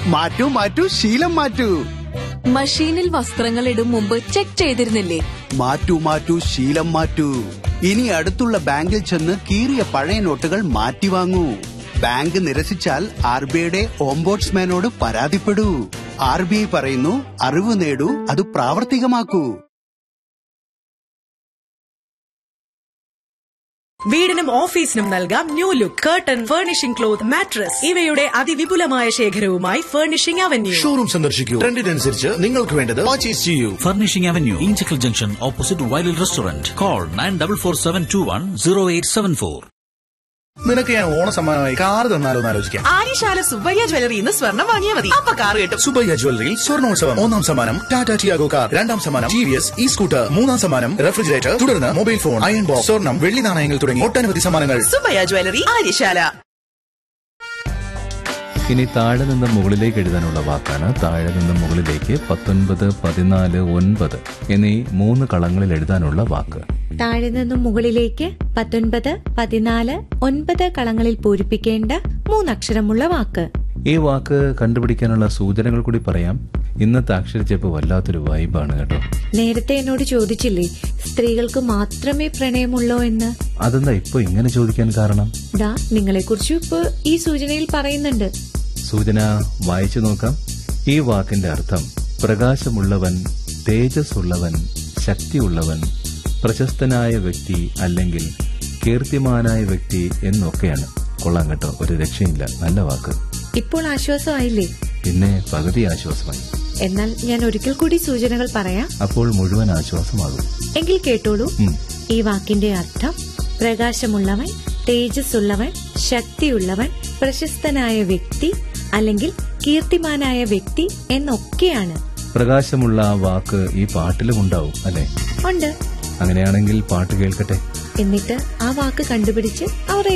മാറ്റൂ മാറ്റൂ ശീലം മാറ്റൂ മഷീനിൽ വസ്ത്രങ്ങൾ ഇടും മുമ്പ് ചെക്ക് ചെയ്തിരുന്നില്ലേ മാറ്റൂ മാറ്റൂ ശീലം മാറ്റൂ ഇനി അടുത്തുള്ള ബാങ്കിൽ ചെന്ന് കീറിയ പഴയ നോട്ടുകൾ മാറ്റി വാങ്ങൂ ബാങ്ക് നിരസിച്ചാൽ ആർ ബി ഐയുടെ ഓംബോട്സ്മാനോട് പരാതിപ്പെടൂ ആർ ബി ഐ പറയുന്നു അറിവ് നേടൂ അത് പ്രാവർത്തികമാക്കൂ വീടിനും ഓഫീസിനും നൽകാം new look curtain furnishing cloth mattress ഇവയുടെ അതിവിപുലമായ ശേഖരവുമായി ഫർണിഷിംഗ് അവന്യൂ ഷോറൂം സന്ദർശിക്കൂ ട്രെൻഡിനനുസരിച്ച് നിങ്ങൾക്ക് വേണ്ടത് പർച്ചേസ് ചെയ്യൂ Furnishing Avenue, Inchicle Junction, opposite Wiley Restaurant. Call 9447210874. നിനക്ക് ഞാൻ ഓണ സമ്മാനമായി കാർ തന്നാലോ എന്ന് ആലോചിക്കാം ആര്യശാല സുബ്ബയ്യ ജ്വല്ലറി ഇന്ന് സ്വർണ്ണം വാങ്ങിയാൽ മതി അപ്പൊ കാർ കിട്ടും സുബയ്യ ജ്വല്ലറിയിൽ സ്വർണോത്സവം ഒന്നാം സമ്മാനം ടാറ്റ ടിയാഗോ കാർ രണ്ടാം സമ്മാനം T V S E scooter മൂന്നാം സമ്മാനം റെഫ്രിജറേറ്റർ തുടർന്ന് മൊബൈൽ ഫോൺ അയൺ ബോക്സ് സ്വർണം വെള്ളി നാണയങ്ങൾ തുടങ്ങി ഒട്ടനവധി സമ്മാനങ്ങൾ സുബ്ബയ്യ ജ്വല്ലറി ആര്യശാല ഇനി താഴെ നിന്ന് മുകളിലേക്ക് എഴുതാനുള്ള വാക്കാണ് താഴെ നിന്ന് മുകളിലേക്ക് പത്തൊൻപത് പതിനാല് ഒൻപത് എന്നീ മൂന്ന് കളങ്ങളിൽ എഴുതാനുള്ള വാക്ക് താഴെ നിന്നും മുകളിലേക്ക് പത്തൊൻപത് പതിനാല് ഒൻപത് കളങ്ങളിൽ പൂരിപ്പിക്കേണ്ട മൂന്നക്ഷരമുള്ള വാക്ക് ഈ വാക്ക് കണ്ടുപിടിക്കാനുള്ള സൂചനകൾ കൂടി പറയാം ഇന്നത്തെ അക്ഷരച്ചേപ്പ് വല്ലാത്തൊരു വൈബാണ് കേട്ടോ നേരത്തെ എന്നോട് ചോദിച്ചില്ലേ സ്ത്രീകൾക്ക് മാത്രമേ പ്രണയമുള്ളോ എന്ന് അതെന്താ ഇപ്പൊ ഇങ്ങനെ ചോദിക്കാൻ കാരണം ദാ നിങ്ങളെക്കുറിച്ച് ഇപ്പൊ ഈ സൂചനയിൽ പറയുന്നുണ്ട് സൂചന വായിച്ചു നോക്കാം ഈ വാക്കിന്റെ അർത്ഥം പ്രകാശമുള്ളവൻ തേജസ്സുള്ളവൻ ശക്തിയുള്ളവൻ പ്രശസ്തനായ വ്യക്തി അല്ലെങ്കിൽ കീർത്തിമാനായ വ്യക്തി എന്നൊക്കെയാണ് കൊള്ളാം കേട്ടോ ഒരു രക്ഷയില്ല നല്ല വാക്ക് ഇപ്പോൾ ആശ്വാസമായില്ലേ പിന്നെ പകുതി ആശ്വാസമായി എന്നാൽ ഞാൻ ഒരിക്കൽ കൂടി സൂചനകൾ പറയാം അപ്പോൾ മുഴുവൻ ആശ്വാസമാകും എങ്കിൽ കേട്ടോളൂ ഉം. ഈ വാക്കിന്റെ അർത്ഥം പ്രകാശമുള്ളവൻ തേജസ്സുള്ളവൻ ശക്തിയുള്ളവൻ പ്രശസ്തനായ വ്യക്തി അല്ലെങ്കിൽ കീർത്തിമാനായ വ്യക്തി എന്നൊക്കെയാണ് പ്രകാശമുള്ള ആ വാക്ക് ഈ പാട്ടിലും ഉണ്ടാവും അല്ലെ ഉണ്ട് അങ്ങനെയാണെങ്കിൽ പാട്ട് കേൾക്കട്ടെ എന്നിട്ട് ആ വാക്ക് കണ്ടുപിടിച്ച് അവർ